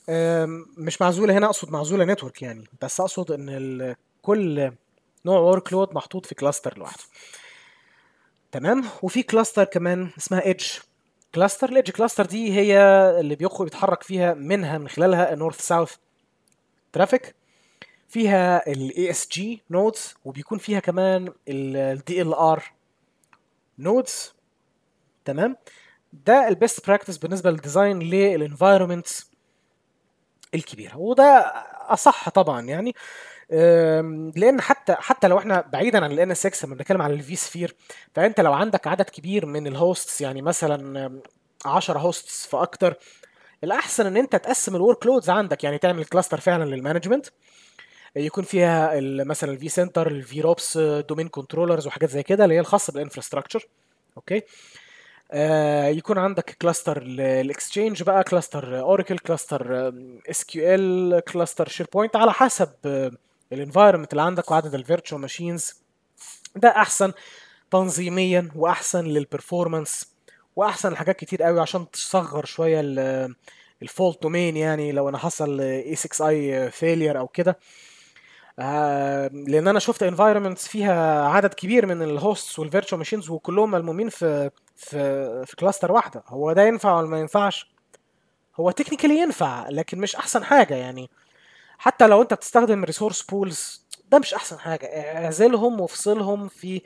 آم، مش معزوله هنا اقصد معزوله نتورك يعني بس اقصد ان ال- كل نوع ورك لود محطوط في كلاستر لوحده تمام وفي كلاستر كمان اسمها ايدج كلاستر الايدج كلاستر دي هي اللي بيخرج بيتحرك فيها منها من خلالها النورث ساوث ترافيك فيها الاي اس جي نودز وبيكون فيها كمان الدي ال ار نودز تمام ده البيست براكتس بالنسبه للديزاين للانفايرمنتس الكبيره وده اصح طبعا يعني أم، لان حتى حتى لو احنا بعيدا عن الان اس اكس لما بنتكلم عن الفي سفير فانت لو عندك عدد كبير من الهوستس يعني مثلا أم، 10 هوستس فاكتر الاحسن ان انت تقسم الورك لودز عندك يعني تعمل كلاستر فعلا للمانجمنت يكون فيها ال- مثلا الفي سنتر الفي روبس دومين كنترولرز وحاجات زي كده اللي هي الخاصه بالانفراستراكشر اوكي آه، يكون عندك كلاستر الاكسشينج بقى كلاستر اوراكل كلاستر اس كيو ال كلاستر شير بوينت على حسب الانفايرمنت اللي عندك وعدد الفيرتشوال ماشينز ده احسن تنظيميا واحسن للبرفورمانس واحسن لحاجات كتير قوي عشان تصغر شويه الفولت دومين يعني لو انا حصل اي 6 اي فيلير او كده آه، لان انا شفت انفايرمنتس فيها عدد كبير من الهوستس والفيرتشوال ماشينز وكلهم ملمومين في في في كلاستر واحده هو ده ينفع ولا ما ينفعش هو تكنيكالي ينفع لكن مش احسن حاجه يعني حتى لو انت بتستخدم ريسورس بولز ده مش احسن حاجه اعزلهم وافصلهم في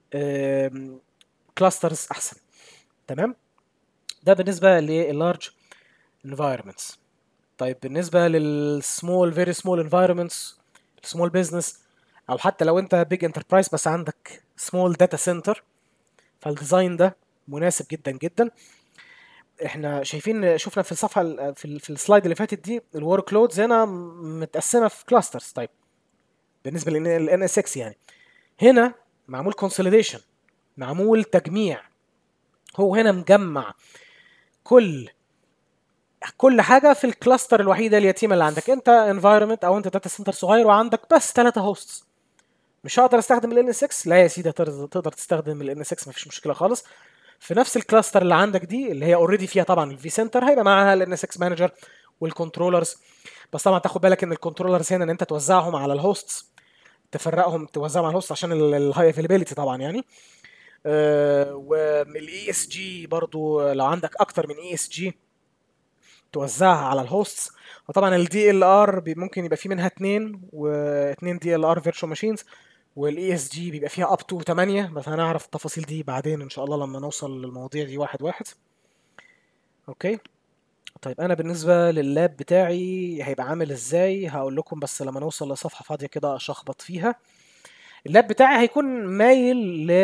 كلاسترز احسن تمام ده بالنسبه لللارج environments طيب بالنسبه للسمول فيري سمول انفايرمنتس السمول بزنس او حتى لو انت بيج انتربرايز بس عندك سمول داتا سنتر فالديزاين ده مناسب جدا جدا احنا شايفين شفنا في الصفحه ال- في, ال- في السلايد اللي فاتت دي الورك لودز هنا م- متقسمه في كلاسترز طيب بالنسبه للان اس اكس يعني هنا معمول كونسوليديشن معمول تجميع هو هنا مجمع كل كل حاجه في الكلاستر الوحيده اليتيمه اللي عندك انت انفايرمنت او انت داتا سنتر صغير وعندك بس ثلاثه هوستس مش هقدر استخدم ال NSX لا يا سيدي تقدر تقدر تستخدم ال NSX مفيش مشكله خالص في نفس الكلاستر اللي عندك دي اللي هي اوريدي فيها طبعا الفي سنتر هيبقى معاها ال NSX مانجر والكنترولرز بس طبعا تاخد بالك ان الكنترولرز هنا ان انت توزعهم على الهوستس تفرقهم توزعهم على الهوست عشان الهاي افيلابيلتي طبعا يعني والاي اس جي برضو لو عندك اكتر من اي اس جي توزعها على الهوستس وطبعا الدي ال ار ممكن يبقى فيه منها اتنين واتنين دي ال ار فيرتشوال ماشينز والاي اس جي بيبقى فيها اب تو 8 بس هنعرف التفاصيل دي بعدين ان شاء الله لما نوصل للمواضيع دي واحد واحد اوكي طيب انا بالنسبه لللاب بتاعي هيبقى عامل ازاي هقول لكم بس لما نوصل لصفحه فاضيه كده اشخبط فيها اللاب بتاعي هيكون مايل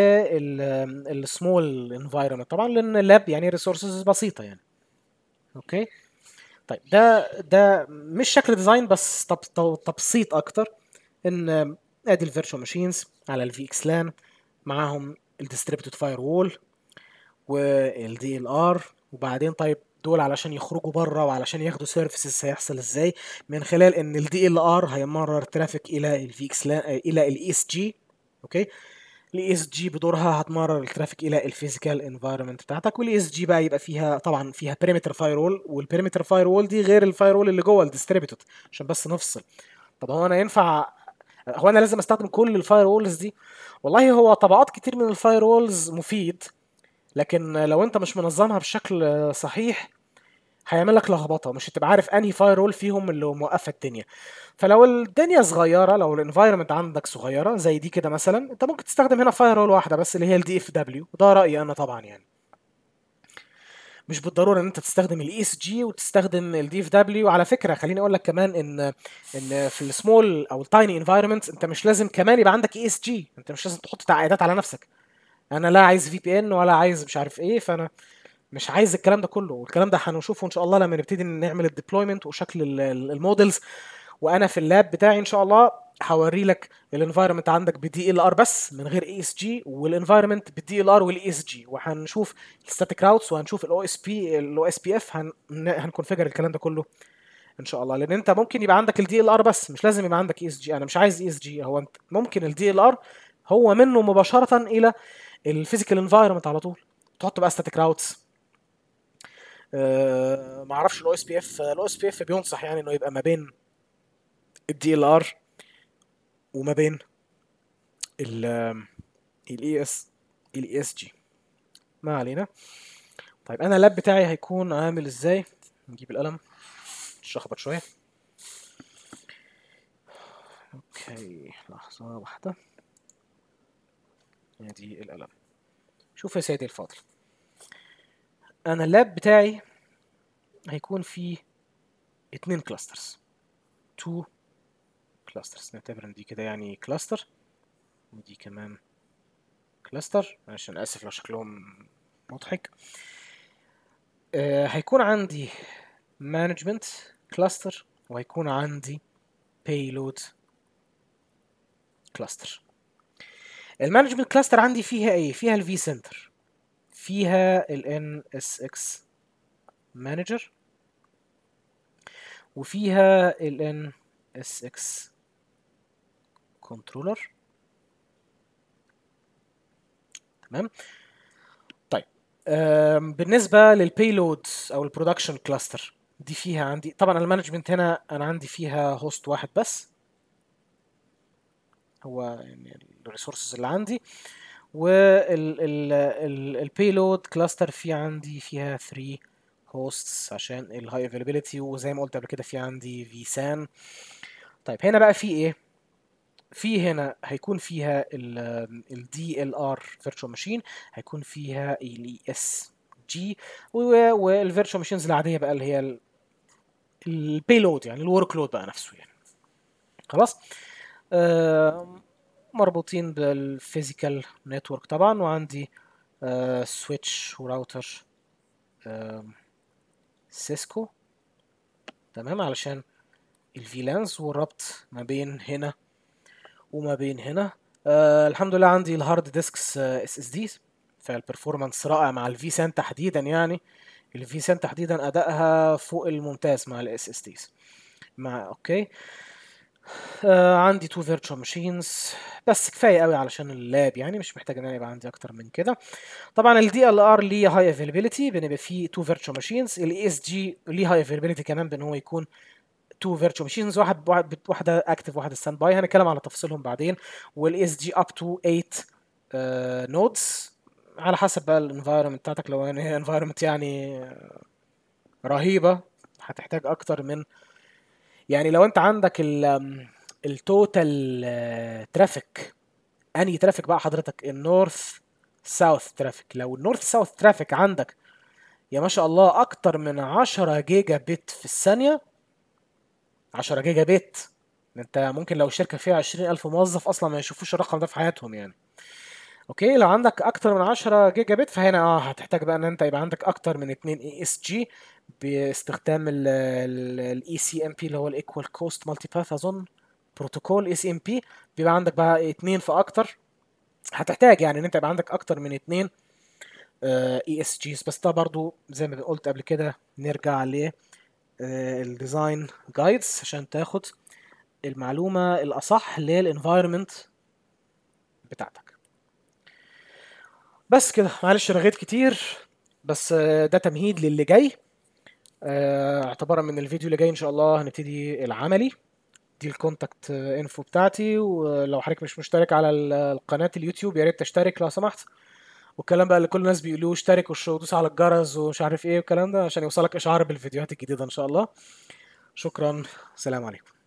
للسمول انفايرمنت طبعا لان اللاب يعني ريسورسز بسيطه يعني اوكي طيب ده ده مش شكل ديزاين بس تب- تب- تبسيط اكتر ان ادي الفيرتشوال ماشينز على الفي اكس لان معاهم الديستريبيوتد فاير وول والدي ال ار وبعدين طيب دول علشان يخرجوا بره وعلشان ياخدوا سيرفيسز هيحصل ازاي من خلال ان الدي ال ار هيمرر ترافيك الى الفي اكس الى الاي اس جي اوكي الاي اس جي بدورها هتمرر الترافيك الى الفيزيكال انفايرمنت بتاعتك والاي اس جي بقى يبقى فيها طبعا فيها بيريمتر فاير وول والبيريمتر فاير وول دي غير الفاير وول اللي جوه الديستريبيوتد عشان بس نفصل طب هو انا ينفع هو انا لازم استخدم كل الفاير وولز دي والله هو طبقات كتير من الفاير وولز مفيد لكن لو انت مش منظمها بشكل صحيح هيعمل لك لخبطه مش هتبقى عارف انهي فاير وول فيهم اللي موقفه الدنيا فلو الدنيا صغيره لو الانفايرمنت عندك صغيره زي دي كده مثلا انت ممكن تستخدم هنا فاير وول واحده بس اللي هي الدي اف دبليو ده رايي انا طبعا يعني مش بالضروره ان انت تستخدم الاي اس جي وتستخدم الدي اف دبليو على فكره خليني اقول لك كمان ان ان في السمول او التايني انفايرمنت انت مش لازم كمان يبقى عندك اي اس جي انت مش لازم تحط تعقيدات على نفسك انا لا عايز في بي ان ولا عايز مش عارف ايه فانا مش عايز الكلام ده كله والكلام ده هنشوفه ان شاء الله لما نبتدي نعمل الديبلويمنت وشكل ال- ال- المودلز وانا في اللاب بتاعي ان شاء الله هوري لك الانفايرمنت عندك بدي ال ار بس من غير اي اس جي والانفايرمنت بالدي ال ار والاي اس جي وهنشوف الستاتيك راوتس وهنشوف الاو اس بي الاو اس بي اف هنكونفيجر الكلام ده كله ان شاء الله لان انت ممكن يبقى عندك الدي ال ار بس مش لازم يبقى عندك اي اس جي انا مش عايز اي اس جي هو انت ممكن الدي ال ار هو منه مباشره الى الفيزيكال انفايرمنت على طول تحط بقى ستاتيك راوتس آه، ما اعرفش الاو اس بي اف الاو اس بي اف بينصح يعني انه يبقى ما بين الدي ال ار وما بين ال الاي اس الاي اس جي ما علينا طيب انا اللاب بتاعي هيكون عامل ازاي نجيب القلم شخبط شويه اوكي لحظه واحده ادي القلم شوف يا سيدي الفاضل انا اللاب بتاعي هيكون فيه اتنين كلاسترز تو كلاسترز نعتبر ان دي كده يعني كلاستر ودي كمان كلاستر عشان اسف لو شكلهم مضحك آه هيكون عندي مانجمنت كلاستر وهيكون عندي payload كلاستر المانجمنت كلاستر عندي فيها ايه فيها الفي سنتر فيها ال NSX مانجر وفيها ال NSX كنترولر تمام طيب آم، بالنسبه للبيلود او البرودكشن كلاستر دي فيها عندي طبعا المانجمنت هنا انا عندي فيها هوست واحد بس هو يعني الريسورسز اللي عندي والبيلود كلاستر في عندي فيها 3 هوستس عشان الهاي افيلابيلتي وزي ما قلت قبل كده في عندي في سان طيب هنا بقى في ايه في هنا هيكون فيها ال DLR virtual machine هيكون فيها ال ESG والفيرتشوال ماشينز العاديه بقى اللي هي البيلود يعني الورك لود بقى نفسه يعني خلاص آم، مربوطين بالفيزيكال نتورك طبعا وعندي سويتش وراوتر سيسكو تمام علشان الفيلانز والربط ما بين هنا وما بين هنا آه الحمد لله عندي الهارد ديسكس اس اس دي فالبرفورمانس رائع مع الفي سان تحديدا يعني الفي سان تحديدا ادائها فوق الممتاز مع الاس اس ديز مع اوكي آه عندي تو فيرتشوال ماشينز بس كفايه قوي علشان اللاب يعني مش محتاج ان انا يبقى عندي اكتر من كده طبعا الدي ال ار ليه هاي افيلابيلتي بنبقى فيه تو فيرتشوال ماشينز الاي اس جي ليه هاي افيلابيلتي كمان بان هو يكون تو فيرتشوال ماشينز واحد واحد واحده اكتف واحده ستاند باي هنتكلم على تفاصيلهم بعدين والاي اس جي اب تو 8 نودز على حسب بقى الانفايرمنت بتاعتك لو يعني انفايرمنت يعني رهيبه هتحتاج اكتر من يعني لو انت عندك ال التوتال ترافيك انهي ترافيك بقى حضرتك النورث ساوث ترافيك لو النورث ساوث ترافيك عندك يا ما شاء الله اكتر من 10 جيجا بت في الثانيه 10 جيجا بت انت ممكن لو الشركه فيها 20000 موظف اصلا ما يشوفوش الرقم ده في حياتهم يعني اوكي لو عندك اكتر من 10 جيجا بت فهنا اه هتحتاج بقى ان انت يبقى عندك اكتر من 2 اي اس جي باستخدام الاي سي ام بي اللي هو الايكوال كوست مالتي باث اظن بروتوكول اي سي ام بي بيبقى عندك بقى اتنين فاكتر هتحتاج يعني ان انت يبقى عندك اكتر من اتنين اي اس جيز بس ده برضو زي ما قلت قبل كده نرجع ل الديزاين جايدز عشان تاخد المعلومة الأصح للانفايرمنت بتاعتك بس كده معلش رغيت كتير بس آه، ده تمهيد للي جاي آه، اعتبارا من الفيديو اللي جاي ان شاء الله هنبتدي العملي دي الكونتاكت انفو بتاعتي ولو حضرتك مش مشترك على ال- القناة اليوتيوب يا ريت تشترك لو سمحت والكلام بقى اللي كل الناس بيقولوه اشترك وش- ودوس على الجرس ومش عارف ايه والكلام ده عشان يوصلك اشعار بالفيديوهات الجديدة ان شاء الله شكرا سلام عليكم